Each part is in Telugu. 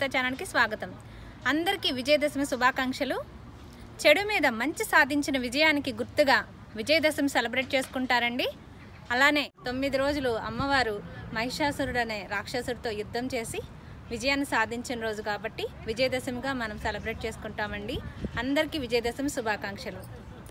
సునీత ఛానల్కి స్వాగతం అందరికీ విజయదశమి శుభాకాంక్షలు చెడు మీద మంచి సాధించిన విజయానికి గుర్తుగా విజయదశమి సెలబ్రేట్ చేసుకుంటారండి అలానే తొమ్మిది రోజులు అమ్మవారు మహిషాసురుడు అనే రాక్షసుడితో యుద్ధం చేసి విజయాన్ని సాధించిన రోజు కాబట్టి విజయదశమిగా మనం సెలబ్రేట్ చేసుకుంటామండి అందరికీ విజయదశమి శుభాకాంక్షలు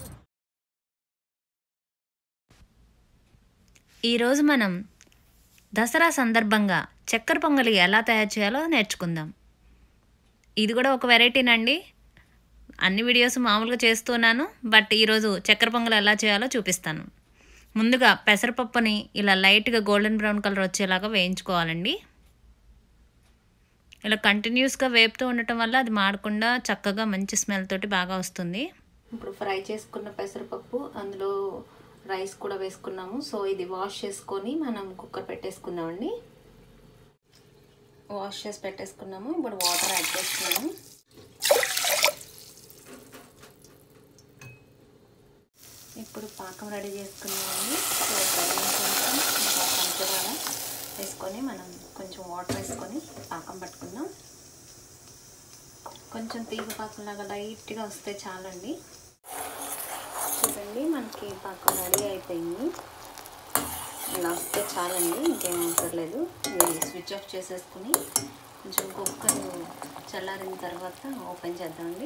ఈరోజు మనం దసరా సందర్భంగా చక్కెర పొంగలి ఎలా తయారు చేయాలో నేర్చుకుందాం ఇది కూడా ఒక వెరైటీనండి అన్ని వీడియోస్ మామూలుగా చేస్తున్నాను బట్ ఈరోజు చక్కెర పొంగలి ఎలా చేయాలో చూపిస్తాను ముందుగా పెసరపప్పుని ఇలా లైట్గా గోల్డెన్ బ్రౌన్ కలర్ వచ్చేలాగా వేయించుకోవాలండి ఇలా కంటిన్యూస్గా వేపుతూ ఉండటం వల్ల అది మాడకుండా చక్కగా మంచి స్మెల్ తోటి బాగా వస్తుంది ఇప్పుడు ఫ్రై చేసుకున్న పెసరపప్పు అందులో రైస్ కూడా వేసుకున్నాము సో ఇది వాష్ చేసుకొని మనం కుక్కర్ పెట్టేసుకుందామండి వాష్ చేసి పెట్టేసుకున్నాము ఇప్పుడు వాటర్ యాడ్ చేస్తున్నాము ఇప్పుడు పాకం రెడీ చేసుకున్నామండి సో కొంచెం ఇంకా పంచదార వేసుకొని మనం కొంచెం వాటర్ వేసుకొని పాకం పట్టుకుందాం కొంచెం తీగ పాకంలాగా లైట్గా వస్తే చాలండి చూడండి మనకి పాకం రెడీ అయిపోయింది ఇలా వస్తే చాలండి ఇంకేం అవసరం లేదు ఇది స్విచ్ ఆఫ్ చేసేసుకుని కొంచెం కుక్కర్ చల్లారిన తర్వాత ఓపెన్ చేద్దామండి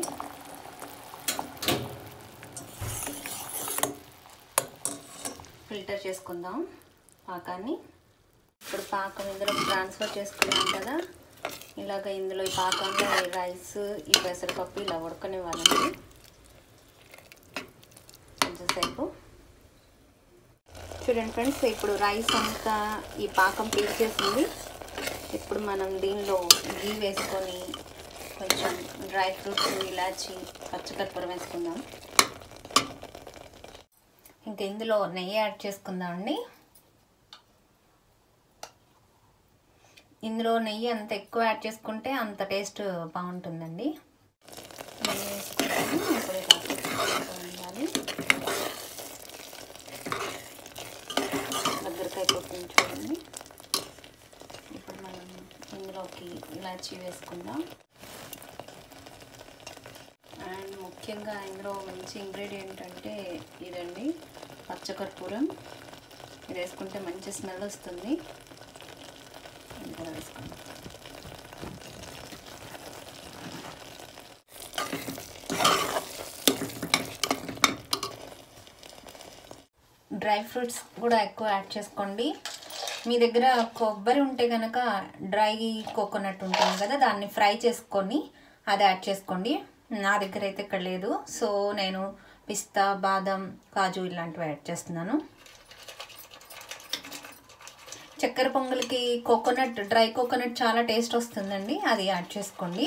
ఫిల్టర్ చేసుకుందాం పాకాన్ని ఇప్పుడు పాకం ఇందులో ట్రాన్స్ఫర్ చేసుకున్నాం కదా ఇలాగ ఇందులో ఈ పాకంలో ఈ రైస్ ఈ పెసరపప్పు ఇలా ఉడకనివ్వాలండి కొంచెంసేపు చూడండి ఫ్రెండ్స్ ఇప్పుడు రైస్ అంతా ఈ పాకం పీల్చేసింది ఇప్పుడు మనం దీనిలో గీ వేసుకొని కొంచెం డ్రై ఫ్రూట్స్ ఇలాచి పచ్చకర్పూరం వేసుకుందాం ఇంకా ఇందులో నెయ్యి యాడ్ చేసుకుందామండి ఇందులో నెయ్యి అంత ఎక్కువ యాడ్ చేసుకుంటే అంత టేస్ట్ బాగుంటుందండి నెయ్యి వేసుకుంటాము ఇప్పుడు ఇలా ఉండాలి దగ్గరకు అయిపోతుంది చూడండి ఇప్పుడు మనం ఇందులోకి ఇలాచీ వేసుకుందాం అండ్ ముఖ్యంగా ఇందులో మంచి ఇంగ్రీడియంట్ అంటే ఇదండి పచ్చకర్పూరం ఇది వేసుకుంటే మంచి స్మెల్ వస్తుంది ఇది కూడా వేసుకుందాం డ్రై ఫ్రూట్స్ కూడా ఎక్కువ యాడ్ చేసుకోండి మీ దగ్గర కొబ్బరి ఉంటే కనుక డ్రై కోకోనట్ ఉంటుంది కదా దాన్ని ఫ్రై చేసుకొని అది యాడ్ చేసుకోండి నా దగ్గర అయితే ఇక్కడ లేదు సో నేను పిస్తా బాదం కాజు ఇలాంటివి యాడ్ చేస్తున్నాను చక్కెర పొంగల్కి కోకోనట్ డ్రై కోకోనట్ చాలా టేస్ట్ వస్తుందండి అది యాడ్ చేసుకోండి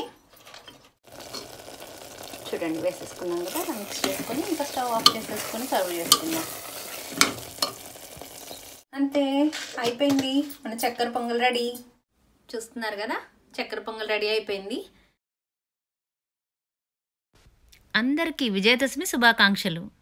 చూడండి వేసేసుకున్నాం కదా మిక్స్ చేసుకొని ఇంకా స్టవ్ ఆఫ్ చేసేసుకొని సర్వ్ చేసుకుందాం అంతే అయిపోయింది మన చక్కెర పొంగల్ రెడీ చూస్తున్నారు కదా చక్కెర పొంగల్ రెడీ అయిపోయింది అందరికీ విజయదశమి శుభాకాంక్షలు